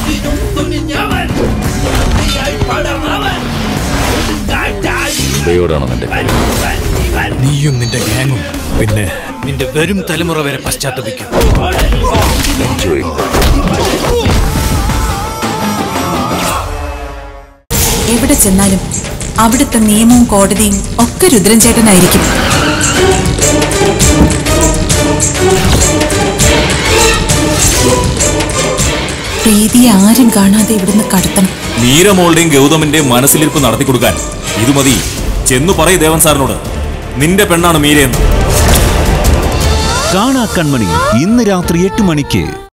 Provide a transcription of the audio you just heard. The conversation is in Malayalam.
എന്തിനും തുനിഞ്ഞവൻ നീയായി പടർന്നവൻ കാറ്റായി ദയോടാണ് നിന്റെ കാര്യം ഇവൻ നീയും നിന്റെ ഗ്യാങ്ങും പിന്നെ നിന്റെ വരും തലമുറ വരെ പശ്ചാത്തപിക്കും എൻജോയ് എവിടെ ചെന്നാലും അവിടുത്തെ നിയമവും കോടതിയും ഒക്കെ രുദ്രൻ ചേട്ടനായിരിക്കും പ്രീതിയെ ആരും കാണാതെ ഇവിടുന്ന് കടത്തണം നീരമോളുടെയും ഗൗതമിന്റെയും മനസ്സിലിരിപ്പ് നടത്തി കൊടുക്കാൻ ഇത് മതി ചെന്നു പറയ് ദേവൻ സാറിനോട് നിന്റെ പെണ്ണാണ് മീരയെന്ന് കാണാ കൺമണി ഇന്ന് രാത്രി എട്ട് മണിക്ക്